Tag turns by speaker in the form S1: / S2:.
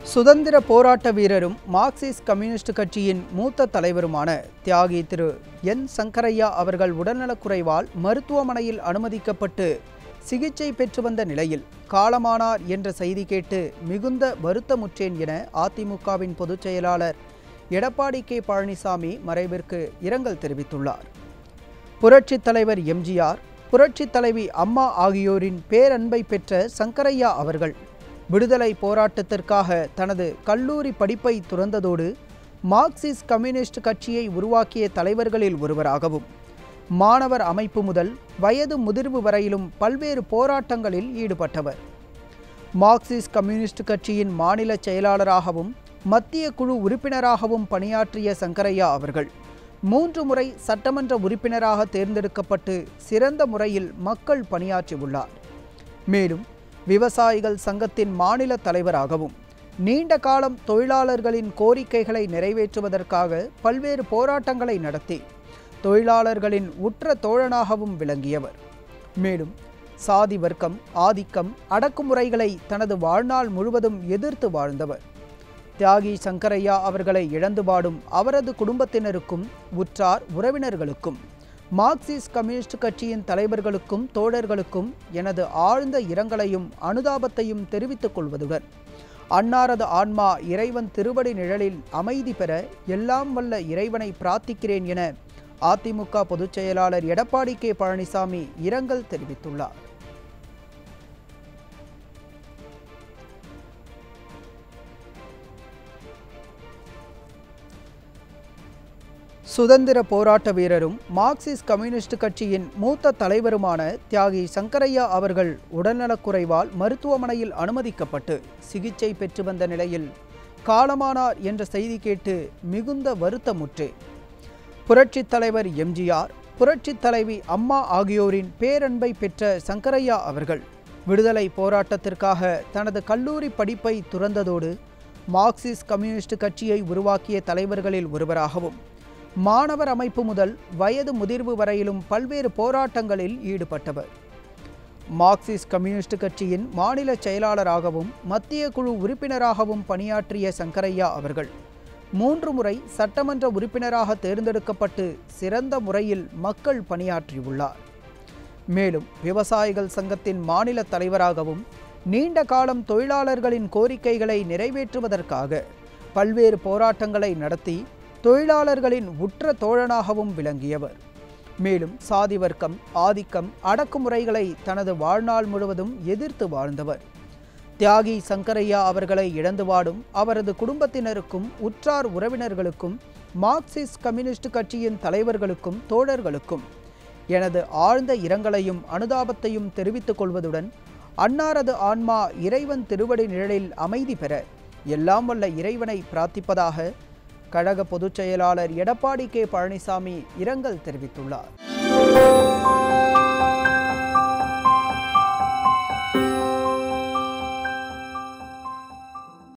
S1: சுதந்திர போராட்ட வீரரும் மார்க்சிஸ்ட் கம்யூனிஸ்ட் கட்சியின் மூத்த தலைவருமான தியாகி திரு என் சங்கரையா அவர்கள் உடல்நலக்குறைவால் மருத்துவமனையில் அனுமதிக்கப்பட்டு சிகிச்சை பெற்று வந்த நிலையில் காலமானார் என்ற செய்தி கேட்டு மிகுந்த வருத்தமுற்றேன் என அதிமுகவின் பொதுச் செயலாளர் எடப்பாடி கே பழனிசாமி மறைவிற்கு இரங்கல் தெரிவித்துள்ளார் புரட்சித் தலைவர் எம்ஜிஆர் புரட்சித் தலைவி அம்மா ஆகியோரின் பேரன்பை பெற்ற சங்கரையா அவர்கள் விடுதலை போராட்டத்திற்காக தனது கல்லூரி படிப்பை துறந்ததோடு மார்க்சிஸ்ட் கம்யூனிஸ்ட் கட்சியை உருவாக்கிய தலைவர்களில் ஒருவராகவும் மாணவர் அமைப்பு முதல் வயது முதிர்வு வரையிலும் பல்வேறு போராட்டங்களில் ஈடுபட்டவர் மார்க்சிஸ்ட் கம்யூனிஸ்ட் கட்சியின் மாநில செயலாளராகவும் மத்திய குழு உறுப்பினராகவும் பணியாற்றிய சங்கரையா அவர்கள் மூன்று முறை சட்டமன்ற உறுப்பினராக தேர்ந்தெடுக்கப்பட்டு சிறந்த முறையில் மக்கள் பணியாற்றியுள்ளார் மேலும் விவசாயிகள் சங்கத்தின் மாநில தலைவராகவும் நீண்ட காலம் தொழிலாளர்களின் கோரிக்கைகளை நிறைவேற்றுவதற்காக பல்வேறு போராட்டங்களை நடத்தி தொழிலாளர்களின் உற்ற தோழனாகவும் விளங்கியவர் மேலும் சாதி வர்க்கம் ஆதிக்கம் அடக்குமுறைகளை தனது வாழ்நாள் முழுவதும் எதிர்த்து வாழ்ந்தவர் தியாகி சங்கரையா அவர்களை இழந்து வாடும் அவரது குடும்பத்தினருக்கும் உற்றார் உறவினர்களுக்கும் மார்க்சிஸ்ட் கம்யூனிஸ்ட் கட்சியின் தலைவர்களுக்கும் தோழர்களுக்கும் எனது ஆழ்ந்த இரங்கலையும் அனுதாபத்தையும் தெரிவித்துக் கொள்வதுடன் அன்னாரது ஆன்மா இறைவன் திருவடி நிழலில் அமைதி பெற எல்லாம் வல்ல இறைவனை பிரார்த்திக்கிறேன் என அதிமுக பொதுச் செயலாளர் எடப்பாடி கே பழனிசாமி இரங்கல் தெரிவித்துள்ளார் சுதந்திர போராட்ட வீரரும் மார்க்சிஸ்ட் கம்யூனிஸ்ட் கட்சியின் மூத்த தலைவருமான தியாகி சங்கரையா அவர்கள் உடல்நலக்குறைவால் மருத்துவமனையில் அனுமதிக்கப்பட்டு சிகிச்சை பெற்று வந்த நிலையில் காலமானார் என்ற செய்தி கேட்டு மிகுந்த வருத்தமுற்றேன் புரட்சித் தலைவர் எம்ஜிஆர் புரட்சித் தலைவி அம்மா ஆகியோரின் பேரன்பை பெற்ற சங்கரையா அவர்கள் விடுதலை போராட்டத்திற்காக தனது கல்லூரி படிப்பை துறந்ததோடு மார்க்சிஸ்ட் கம்யூனிஸ்ட் கட்சியை உருவாக்கிய தலைவர்களில் ஒருவராகவும் மாணவர் அமைப்பு முதல் வயது முதிர்வு வரையிலும் பல்வேறு போராட்டங்களில் ஈடுபட்டவர் மார்க்சிஸ்ட் கம்யூனிஸ்ட் கட்சியின் மாநில செயலாளராகவும் மத்திய குழு உறுப்பினராகவும் பணியாற்றிய சங்கரையா அவர்கள் மூன்று முறை சட்டமன்ற உறுப்பினராக தேர்ந்தெடுக்கப்பட்டு சிறந்த முறையில் மக்கள் பணியாற்றியுள்ளார் மேலும் விவசாயிகள் சங்கத்தின் மாநில தலைவராகவும் நீண்ட காலம் தொழிலாளர்களின் கோரிக்கைகளை நிறைவேற்றுவதற்காக பல்வேறு போராட்டங்களை நடத்தி தொழிலாளர்களின் உற்ற தோழனாகவும் விளங்கியவர் மேலும் சாதி வர்க்கம் ஆதிக்கம் அடக்குமுறைகளை தனது வாழ்நாள் முழுவதும் எதிர்த்து வாழ்ந்தவர் தியாகி சங்கரையா அவர்களை இழந்து வாடும் அவரது குடும்பத்தினருக்கும் உற்றார் உறவினர்களுக்கும் மார்க்சிஸ்ட் கம்யூனிஸ்ட் கட்சியின் தலைவர்களுக்கும் தோழர்களுக்கும் எனது ஆழ்ந்த இரங்கலையும் அனுதாபத்தையும் தெரிவித்துக் கொள்வதுடன் அன்னாரது ஆன்மா இறைவன் திருவடி நிழலில் அமைதி பெற எல்லாம் வல்ல இறைவனை பிரார்த்திப்பதாக கழக பொதுச் செயலாளர் எடப்பாடி கே பழனிசாமி இரங்கல் தெரிவித்துள்ளார்